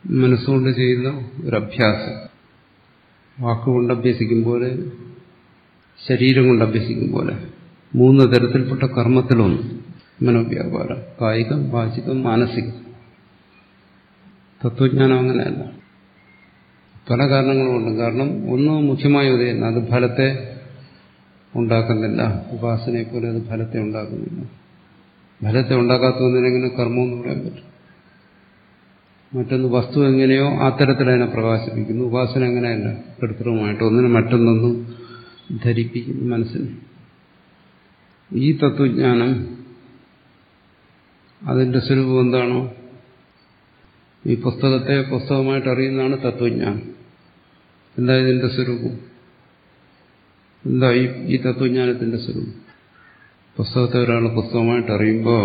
മനസ്സുകൊണ്ട് ചെയ്യുന്ന ഒരു അഭ്യാസം വാക്കുകൊണ്ട് അഭ്യസിക്കും പോലെ ശരീരം കൊണ്ട് അഭ്യസിക്കും പോലെ മൂന്ന് തരത്തിൽപ്പെട്ട കർമ്മത്തിലൊന്ന് മനോവ്യാപാരം കായികം വാചികം മാനസികം തത്വജ്ഞാനം അങ്ങനെയല്ല പല കാരണങ്ങളുമുണ്ട് കാരണം ഒന്ന് മുഖ്യമായ ഉദയം അത് ഫലത്തെ ഉണ്ടാക്കുന്നില്ല ഉപാസനയെ പോലെ അത് ഫലത്തെ ഉണ്ടാക്കുന്നില്ല ഫലത്തെ ഉണ്ടാക്കാത്തതിനെങ്ങനെ കർമ്മം എന്ന് പറയാൻ പറ്റും മറ്റൊന്ന് വസ്തു എങ്ങനെയോ ആ തരത്തിൽ അതിനെ പ്രകാശിപ്പിക്കുന്നു ഉപാസന എങ്ങനെയല്ല കൃത്രിമമായിട്ട് ഒന്നിനെ മറ്റൊന്നൊന്നും ധരിപ്പിക്കുന്നു മനസ്സിന് ഈ തത്വജ്ഞാനം അതിന്റെ സ്വരൂപം എന്താണോ ഈ പുസ്തകത്തെ പുസ്തകമായിട്ട് അറിയുന്നതാണ് തത്വജ്ഞാനം എന്താ ഇതിന്റെ സ്വരൂപം എന്താ ഈ ഈ തത്വജ്ഞാനത്തിന്റെ സ്വരൂപം പുസ്തകത്തെ ഒരാൾ പുസ്തകമായിട്ട് അറിയുമ്പോൾ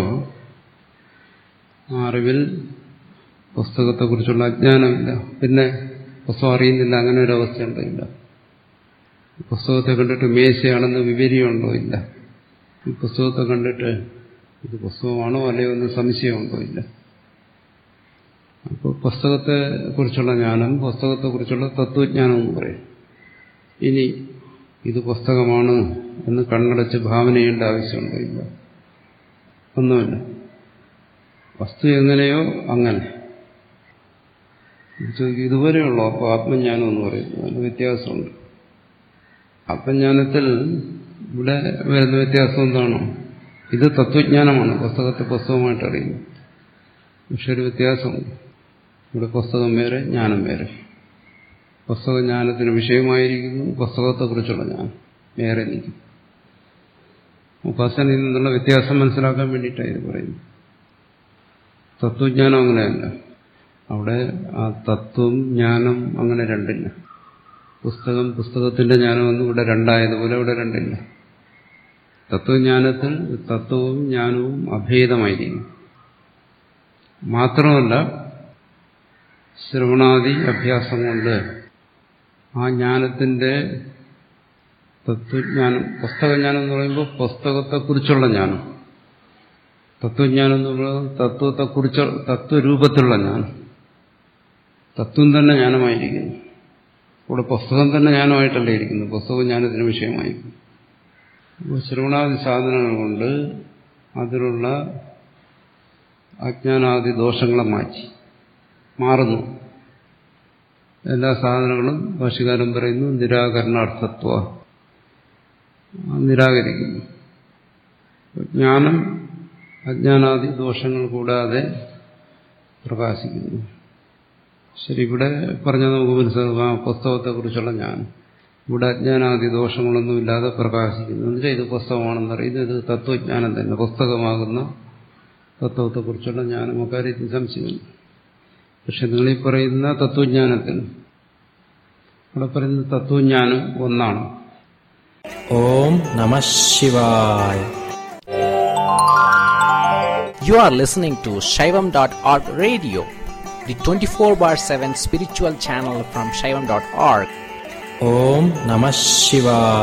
ആ അറിവിൽ പുസ്തകത്തെക്കുറിച്ചുള്ള അജ്ഞാനമില്ല പിന്നെ പുസ്തകം അറിയുന്നില്ല അങ്ങനെ ഒരു അവസ്ഥ ഉണ്ടോ ഇല്ല പുസ്തകത്തെ കണ്ടിട്ട് മേശയാണെന്ന് വിവരിയുണ്ടോ ഇല്ല ഈ പുസ്തകത്തെ കണ്ടിട്ട് ഇത് പുസ്തകമാണോ അല്ലയോ എന്ന് സംശയമുണ്ടോ ഇല്ല അപ്പോൾ പുസ്തകത്തെ കുറിച്ചുള്ള ജ്ഞാനം പുസ്തകത്തെക്കുറിച്ചുള്ള തത്വജ്ഞാനം എന്ന് പറയും ഇനി ഇത് പുസ്തകമാണ് എന്ന് കണ്ണടച്ച് ഭാവന ചെയ്യേണ്ട ആവശ്യമുണ്ടോ ഇല്ല ഒന്നുമില്ല വസ്തു എങ്ങനെയോ അങ്ങനെ ഇതുവരെയുള്ളൂ അപ്പോൾ ആത്മജ്ഞാനം എന്ന് പറയുന്നത് അതിന് വ്യത്യാസമുണ്ട് ആത്മജ്ഞാനത്തിൽ ഇവിടെ വരുന്ന വ്യത്യാസം എന്താണോ ഇത് തത്വജ്ഞാനമാണ് പുസ്തകത്തെ പുസ്തകമായിട്ട് അറിയുന്നു പക്ഷെ ഒരു വ്യത്യാസമുണ്ട് ഇവിടെ പുസ്തകം വേറെ ജ്ഞാനം വേറെ പുസ്തക ജ്ഞാനത്തിന് വിഷയമായിരിക്കുന്നു പുസ്തകത്തെക്കുറിച്ചുള്ള ജ്ഞാനം വേറെ നിൽക്കും ഉപാസനയിൽ നിന്നുള്ള വ്യത്യാസം മനസ്സിലാക്കാൻ വേണ്ടിയിട്ടാണ് ഇത് പറയുന്നത് തത്വജ്ഞാനം അങ്ങനെയല്ല അവിടെ ആ തത്വം ജ്ഞാനം അങ്ങനെ രണ്ടില്ല പുസ്തകം പുസ്തകത്തിന്റെ ജ്ഞാനമൊന്നും ഇവിടെ രണ്ടായതുപോലെ ഇവിടെ രണ്ടില്ല തത്വജ്ഞാനത്തിൽ തത്വവും ജ്ഞാനവും അഭേദമായിരിക്കും മാത്രമല്ല ശ്രവണാദി അഭ്യാസം കൊണ്ട് ആ ജ്ഞാനത്തിന്റെ തത്വജ്ഞാനം പുസ്തകജ്ഞാനം എന്ന് പറയുമ്പോൾ പുസ്തകത്തെക്കുറിച്ചുള്ള ജ്ഞാനം തത്വജ്ഞാനം എന്ന് പറയുന്നത് തത്വത്തെക്കുറിച്ച് തത്വരൂപത്തിലുള്ള ജ്ഞാനം തത്വം തന്നെ ജ്ഞാനമായിരിക്കുന്നു ഇവിടെ പുസ്തകം തന്നെ ജ്ഞാനമായിട്ടല്ലേ ഇരിക്കുന്നു പുസ്തകം ജ്ഞാനത്തിന് വിഷയമായിരിക്കും അപ്പോൾ ശ്രവണാദി സാധനങ്ങൾ കൊണ്ട് അതിലുള്ള അജ്ഞാനാദി ദോഷങ്ങളെ മാറ്റി മാറുന്നു എല്ലാ സാധനങ്ങളും ഭാഷകാരൻ പറയുന്നു നിരാകരണാർത്ഥത്വ നിരാകരിക്കുന്നു ജ്ഞാനം അജ്ഞാനാദി ദോഷങ്ങൾ കൂടാതെ പ്രകാശിക്കുന്നു ശരി ഇവിടെ പറഞ്ഞാൽ നമുക്ക് മനസ്സിലാക്കാം ആ പുസ്തകത്തെക്കുറിച്ചുള്ള ജ്ഞാനം ഇവിടെ അജ്ഞാനാദി ദോഷങ്ങളൊന്നുമില്ലാതെ പ്രകാശിക്കുന്നു എന്നുവെച്ചാൽ ഇത് പുസ്തകമാണെന്നറിയുന്നത് ഇത് തത്വജ്ഞാനം തന്നെ പുസ്തകമാകുന്ന തത്വത്തെക്കുറിച്ചുള്ള ജ്ഞാനം അക്കാര്യത്തിൽ സംശയമില്ല പക്ഷെ നിങ്ങളീ പറയുന്ന തത്വജ്ഞാനത്തിൽ ഇവിടെ പറയുന്ന തത്വജ്ഞാനം ഒന്നാണ് ഓം നമ ശിവായ You are listening to Shaivam.org radio, the 24 bar 7 spiritual channel from Shaivam.org. ഓം നമ ശിവായ